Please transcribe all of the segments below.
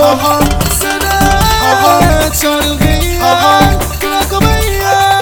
سنوات شهر الغياب رقمية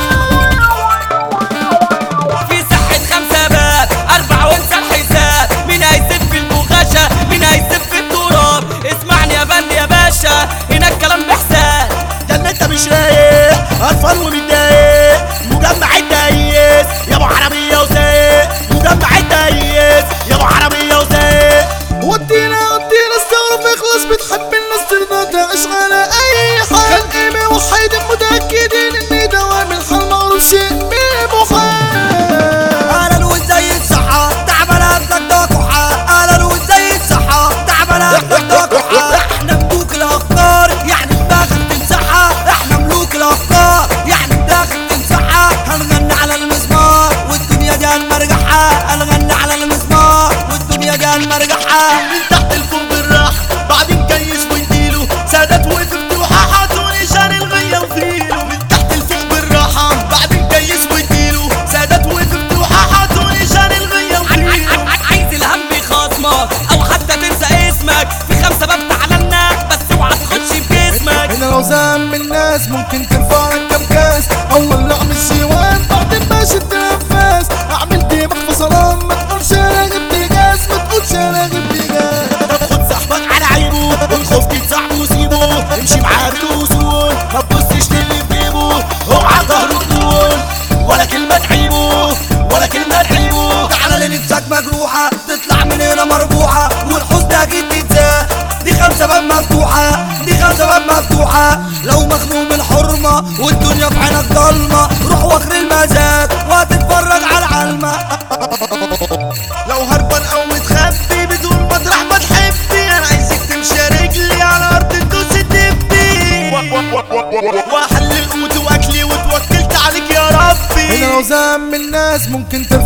في صحة خمسة باب أربعة وانسى الحساب مين هيسف في المغاشة مين هيسف في التراب اسمعني يا بند يا باشا هنا الكلام بحساب ده ان انت مش رايق قرفان ومتضايق مجمع الدايس يا ابو عربيه وزايق مجمع الدايس يا ابو عربيه وزايق ودينا ودينا استغرب يخلص بتحب الناس ترضى تعيش على اي حال خلقي موحد متاكدين ان دوام الحال معروف شيء من محال اهلا وازاي الصحة تعبان قبلك ده كحة اهلا وازاي الصحة تعبان قبلك ده كحة احنا ملوك الافكار يعني دماغك تمسحها احنا ملوك الافكار يعني دماغك تمسحها هنغني على المزمار والدنيا دي هنمرجحها هنغني على المزمار والدنيا دي هنمرجحها من تحت الفوق بالراحة بعدين كيس ويديله سادات وفتوحة حاطوني شان الغية وفيله من تحت الفوق بالراحة بعدين كيس ويديله سادات وفتوحة حاطوني شان الغية وفيله عايز الهم يخاصمك أو حتى تنسى اسمك في خمسة باب تعلمناك بس اوعى تخش بجسمك هنا لو زام الناس ممكن ترفع لك كم كاس اول لعب الشيوان بعدين باش التنفس اعمل دماغ فصلان ما تقولش انا غبت جاز ما تقولش انا غبت جاز خد صاحبك على عيبه الخوف صاحبه وسيبه امشي معاه بالاصول ما تبصش للي في جيبه اوعى ظهره تقول ولا كلمه تعيبه ولا كلمه تعيبه تعالى لنفسك مجروحه تطلع من هنا مربوحه والحزن اكيد تتزاح دي خمسه باب مفتوحه دي خمسه باب مفتوحه لو مخنوق من الحرمه والدنيا في عينك ضلمه روح واخر المزاج وهتتفرج على العلمه لو هربان او متخبي بدون مطرح ما تحبي انا عايزك تمشي رجلي على ارض تدوس تدبي واحلل قوتي واكلي وتوكلت عليك يا ربي هنا لو زام الناس ممكن ترفع